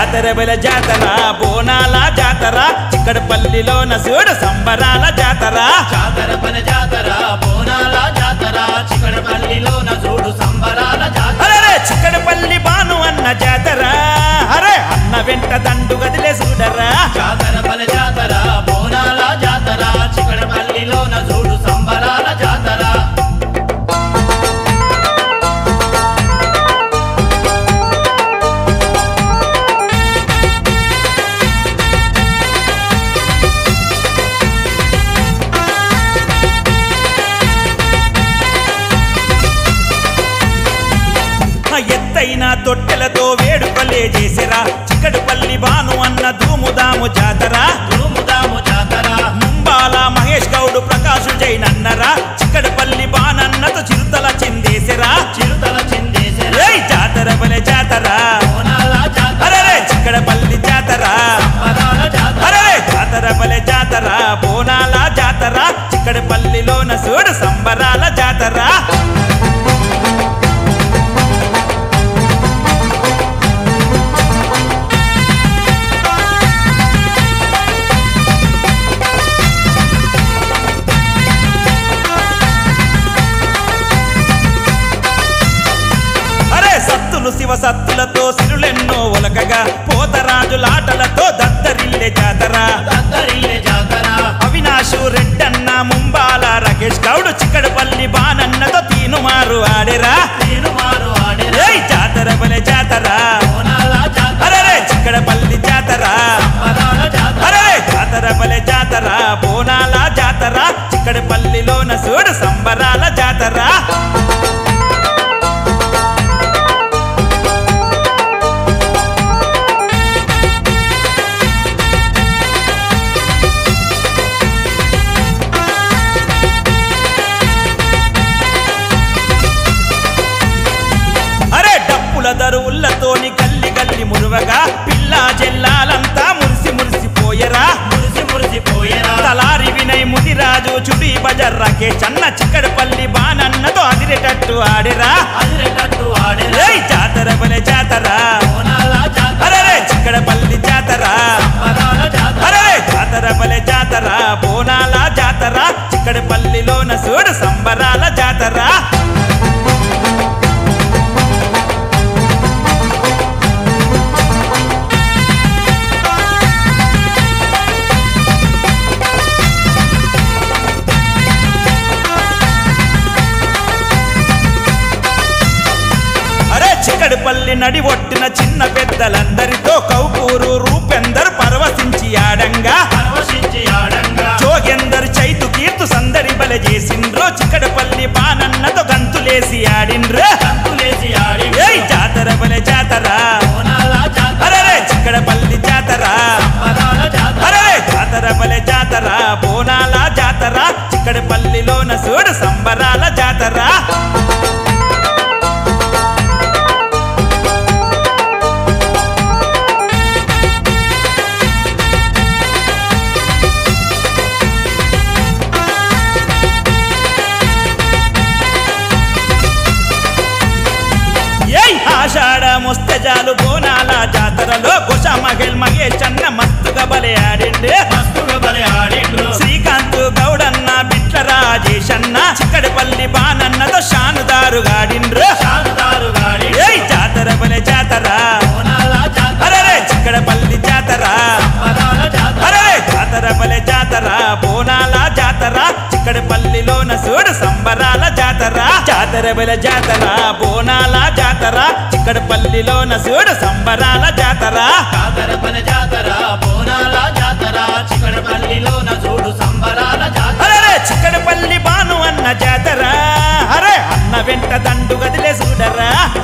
జాతర బల జాతర బోనాల జాతర చిక్కడపల్లిలోన చూడు సంబరాల జాతర జాతర పన జాతర బోనాల జాతర చికడపల్లిలోన చూడు సంబరాల జాతర అరే చిక్కడపల్లి బాను అన్న జాతర అరే అన్న వెంట దండు గదిలే చూడరా జాతర పన జాతర బోనాల జాతర చికడపల్లిలోన చూడు సంబరాల జాతర ఆ ఎత్తైన తొట్టెలతో వేడుకలే చేసిరా చిక్కడపల్లి బాను అన్న ధూముదాము జాతర ధూముదాము జాతర ముంబాల మహేష్ గౌడు ప్రకాశు జైనన్నరా చిక్కడపల్లి బానన్నతో చిరుతల చిందేసిరా చిరుతల చిందేసిన ఏయ్ జాతర బలే జాతర బోనాల జాతర అరే చిక్కడపల్లి జాతర సంబరాల జాతర అరే జాతర బలే జాతర బోనాల జాతర చిక్కడపల్లిలోన చూడు సంబరాల జాతర అరే సత్తులు శివ సత్తులతో సిరులెన్నో ఒలకగా పోతరాజులాటలతో దద్దరిల్లే జాతర దద్దరిల్లే జాతర అవినాశు రెడ్డన్న ముంబాల రకేష్ గౌడు చిక్కడపల్లి బానన్నతో తీనుమారు ఆడెరా నేను మారు ఆడిన ఏయ్ జాతర బలే జాతర బోనాల జాతర అరే చిక్కడపల్లి జాతర సంబరాల జాతర అరే జాతర బలే జాతర బోనాల జాతర చిక్కడపల్లిలోన చూడు సంబరాల జాతర అరే డప్పుల దరువులతోని గల్లి గల్లి మురువగా పిల్ల జెల్లాలంతా మురిసి మురిసిపోయరా మురిసి మురిసిపోయేరా తలారి వినయ్ ముదిరాజు చుడి బజర్ రాకే చన్న చిక్కడపల్లి బానన్నతో అదిరేటట్టు ఆడిరా అదిరేటట్టు ఆడేరా ఏయ్ జాతర బలే జాతర బోనాల జాతర అరే చిక్కడపల్లి జాతర సంబరాల జాతర అరే జాతర బలే జాతర బోనాల జాతర చిక్కడపల్లిలోన చూడు సంబరాల జాతర అరే చిక్కడపల్లి నడి ఒట్టిన చిన్న పెద్దలందరితో కౌకూరు రూపెందరు పరవశించి ఆడంగా పరవశించి ఆడంగా జోగెందరు చైతు కీర్తు సందడి బల చేసిండ్రో చిక్కడపల్లి బానన్నతో గంతులేసి ఆడిండ్రు కంతులేసి ఆడి ఏయ్ జాతర బలే జాతర బోనాల జాతర అరే చిక్కడపల్లి జాతర సంబరాల జాతర అరే జాతర బలే జాతర బోనాల జాతర చిక్కడపల్లిలోన చూడు సంబరాల జాతర ఏయ్ ఆషాఢ ముస్తజాలు బోనాల జాతరలో కుష మగల్ మగే చన్న మస్తుగా బలే ఆడిండు మస్తుగా బలి ఆడిండ్రు శ్రీకాంత్ గౌడన్న బిట్ల రాజేషన్న చిక్కడపల్లి బానన్నతో షానుదారు గాడిండ్రు శాంతారు గాడి ఏయ్ జాతర బలే జాతర బోనాల జాతర అరే చిక్కడపల్లి జాతర సంబరాల జాతర అరే జాతర బలే జాతర బోనాల జాతర చిక్కడపల్లిలోన చూడు సంబరాల జాతర జాతర బలే జాతర బోనాల జాతర చిక్కడపల్లిలోన చూడు సంబరాల జాతర జాతర పన జాతర బోనాల జాతర చికడపల్లిలోన చూడు సంబరాల జాతర అరే చిక్కడపల్లి బాను అన్న జాతర అరే అన్న వెంట దండు గదిలే చూడరా